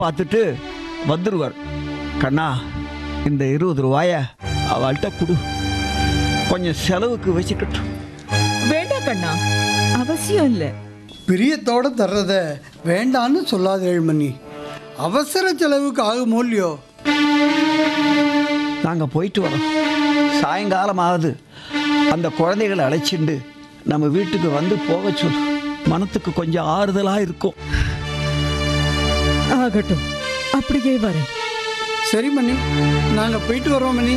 பார்த்துட்டு வந்துடுவார் கண்ணா இந்த இருபது ரூபாய அவள்கிட்ட கொடு கொஞ்சம் செலவுக்கு வச்சுக்கட்டும் வேண்டாம் கண்ணா அவசியம் இல்லை பிரியத்தோட தர்றத வேண்டான்னு சொல்லாதேள் மணி அவசர செலவுக்கு ஆகுமோ இல்லையோ நாங்கள் போயிட்டு வரோம் சாயங்காலம் ஆகுது அந்த குழந்தைகளை அழைச்சிண்டு நம்ம வீட்டுக்கு வந்து போக சொல்லு மனத்துக்கு கொஞ்சம் ஆறுதலாக இருக்கும் ஆகட்டும் அப்படியே வரேன் சரி மணி நாங்கள் போயிட்டு வரோம் மணி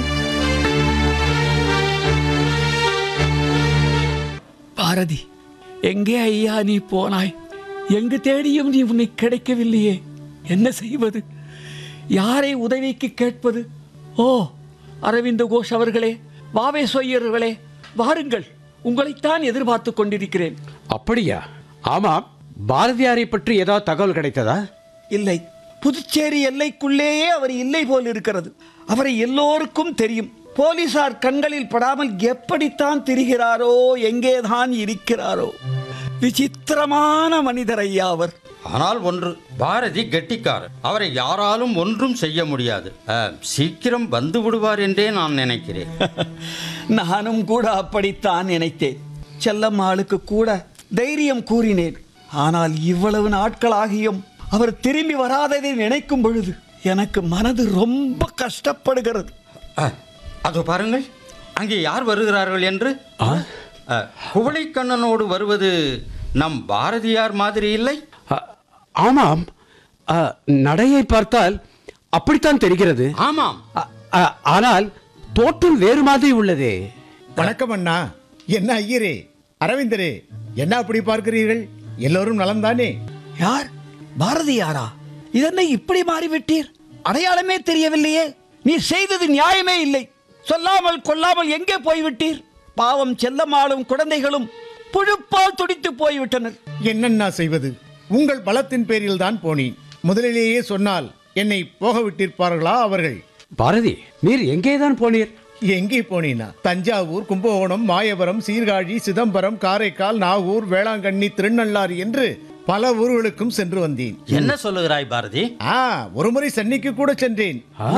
பாரதி எங்கே ஐயா நீ போனாய் எங்கு தேடியும் நீ உன்னை கிடைக்கவில்லையே என்ன செய்வது யாரை உதவிக்கு கேட்பது ஓ அரவிந்த கோஷ் அவர்களே வாவே சொய்யர்களே வாருங்கள் உங்களைத்தான் எதிர்பார்த்து கொண்டிருக்கிறேன் அப்படியா ஆமாம் பாரதியாரை பற்றி ஏதாவது தகவல் கிடைத்ததா இல்லை புதுச்சேரி எல்லைக்குள்ளேயே அவர் இல்லை போல் இருக்கிறது அவரை எல்லோருக்கும் தெரியும் போலீசார் கண்களில் படாமல் எப்படித்தான் திரிகிறாரோ எங்கேதான் இருக்கிறாரோ விசித்திரமான மனிதர் ஐயா அவர் ஆனால் ஒன்று பாரதி கெட்டிக்காரர் அவரை யாராலும் ஒன்றும் செய்ய முடியாது அஹ், சீக்கிரம் வந்து விடுவார் என்றே நான் நினைக்கிறேன் நானும் கூட அப்படித்தான் நினைத்தேன் செல்லம்மாளுக்கு கூட தைரியம் கூறினேன் ஆனால் இவ்வளவு நாட்களாகியும் அவர் திரும்பி வராததை நினைக்கும் பொழுது எனக்கு மனது ரொம்ப கஷ்டப்படுகிறது அஹ், அதோ பாருங்கள் அங்கே யார் வருகிறார்கள் என்று அஹ், குவளைக்கண்ணனோடு வருவது நம் பாரதியார் மாதிரி இல்லை அ, ஆமாம் அ, நடையை பார்த்தால் அப்படித்தான் தெரிகிறது ஆமாம் அ, அ, ஆனால் தோற்றம் வேறு மாதிரி உள்ளதே வணக்கம் அண்ணா என்ன ஐயரே அரவிந்தரே என்ன அப்படி பார்க்கிறீர்கள் எல்லோரும் நலம்தானே யார் பாரதியாரா இதென்ன இப்படி மாறிவிட்டீர் அடையாளமே தெரியவில்லையே நீ செய்தது நியாயமே இல்லை சொல்லாமல் கொல்லாமல் எங்கே போய்விட்டீர் பாவம் செல்லம்மாளும் குழந்தைகளும் புழுப்பால் துடித்து போய்விட்டனர் என்னண்ணா செய்வது உங்கள் பலத்தின் பேரில் தான் போனேன் முதலிலேயே சொன்னால் என்னை போக விட்டிருப்பார்களா அவர்கள் பாரதி நீர் எங்கேதான் போனீர் எங்கே போனீனா தஞ்சாவூர் கும்பகோணம் மாயவரம் சீர்காழி சிதம்பரம் காரைக்கால் நாகூர் வேளாங்கண்ணி திருநள்ளாறு என்று பல ஊர்களுக்கும் சென்று வந்தேன் என்ன சொல்லுகிறாய் பாரதி ஆ ஒருமுறை சென்னைக்கு கூட சென்றேன்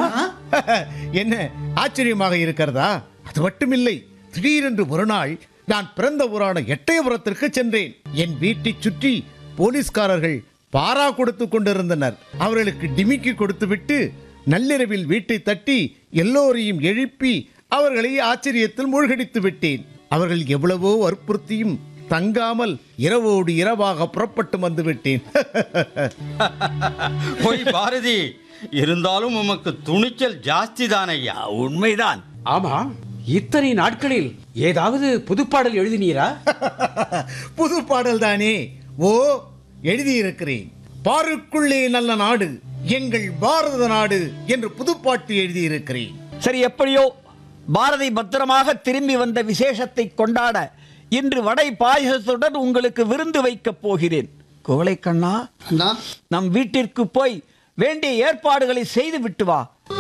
என்ன ஆச்சரியமாக இருக்கிறதா அது மட்டுமில்லை திடீரென்று ஒரு நாள் நான் பிறந்த ஊரான எட்டயபுரத்திற்கு சென்றேன் என் வீட்டை சுற்றி போலீஸ்காரர்கள் பாரா கொடுத்து கொண்டிருந்தனர் அவர்களுக்கு டிமிக்கி கொடுத்துவிட்டு நள்ளிரவில் வீட்டை தட்டி எல்லோரையும் எழுப்பி அவர்களை ஆச்சரியத்தில் மூழ்கடித்து விட்டேன் அவர்கள் எவ்வளவோ வற்புறுத்தியும் தங்காமல் இரவோடு இரவாக புறப்பட்டு வந்து விட்டேன் போய் பாரதி இருந்தாலும் உமக்கு துணிச்சல் ஜாஸ்தி தான் ஐயா உண்மைதான் ஆமாம் இத்தனை நாட்களில் ஏதாவது புதுப்பாடல் எழுதினீரா புது பாடல் தானே ஓ எழுதியிருக்கிறேன் பாருக்குள்ளே நல்ல நாடு எங்கள் பாரத நாடு என்று புதுப்பாட்டு எழுதியிருக்கிறேன் சரி எப்படியோ பாரதி பத்திரமாக திரும்பி வந்த விசேஷத்தை கொண்டாட இன்று வடை பாயசத்துடன் உங்களுக்கு விருந்து வைக்கப் போகிறேன் கோழைக்கண்ணா அண்ணா நம் வீட்டிற்கு போய் வேண்டிய ஏற்பாடுகளை செய்து விட்டு வா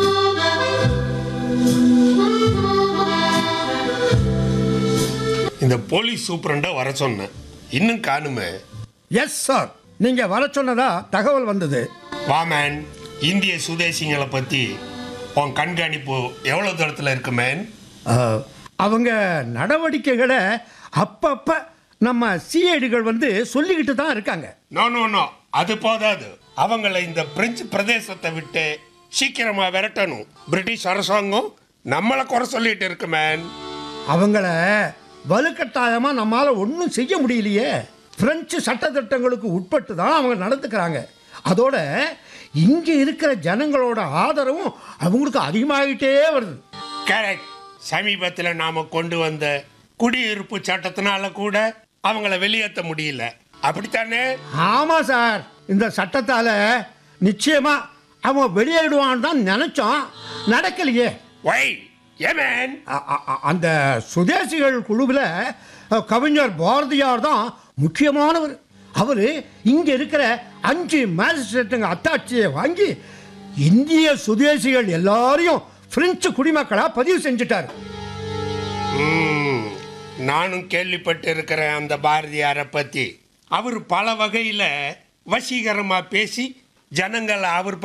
இந்த போலீஸ் சூப்பரண்ட வர சொன்னேன் இன்னும் காணுமே எஸ் சார் நீங்க வர சொன்னதா தகவல் வந்தது வாமேன் இந்திய சுதேசிங்களை பத்தி உன் கண்காணிப்பு எவ்வளவு தூரத்துல இருக்கு மேன் அஹ், அவங்க நடவடிக்கைகளை அப்பப்ப நம்ம சிஐடிகள் வந்து சொல்லிக்கிட்டு தான் இருக்காங்க நோ நோ நோ அது போதாது அவங்கள இந்த பிரெஞ்சு பிரதேசத்தை விட்டு சீக்கிரமா விரட்டணும் பிரிட்டிஷ் அரசாங்கம் நம்மளை குறை சொல்லிட்டு இருக்கு மேன் அவங்கள வலுக்கட்டாயமா நம்மால ஒன்றும் செய்ய முடியலையே பிரெஞ்சு சட்டத்திட்டங்களுக்கு உட்பட்டு தான் அவங்க நடந்துக்கிறாங்க அதோட இங்க இருக்கிற ஜனங்களோட ஆதரவும் அவங்களுக்கு அதிகமாகிட்டே வருது கரெக்ட் சமீபத்தில் நாம கொண்டு வந்த குடியிருப்பு சட்டத்தினால கூட அவங்கள வெளியேற்ற முடியல அப்படித்தானே ஆமா சார் இந்த சட்டத்தால நிச்சயமா அவன் வெளியேடுவான்னு தான் நினைச்சோம் நடக்கலையே வை ஏமேன் அ- அ- அ- அந்த சுதேசிகள் குழுவில் கவிஞர் பாரதியார் தான் முக்கியமானவர் அவர் இங்கே இருக்கிற அஞ்சு மேஜிஸ்ட்ரேட்டுங்க அத்தாட்சியை வாங்கி இந்திய சுதேசிகள் எல்லாரையும் பிரெஞ்சு குடிமக்களாக பதிவு செஞ்சுட்டார் ம், நானும் கேள்விப்பட்டு இருக்கிறேன் அந்த பாரதியாரை பத்தி அவர் பல வகையில வசீகரமா பேசி ஜனங்கள் அவர்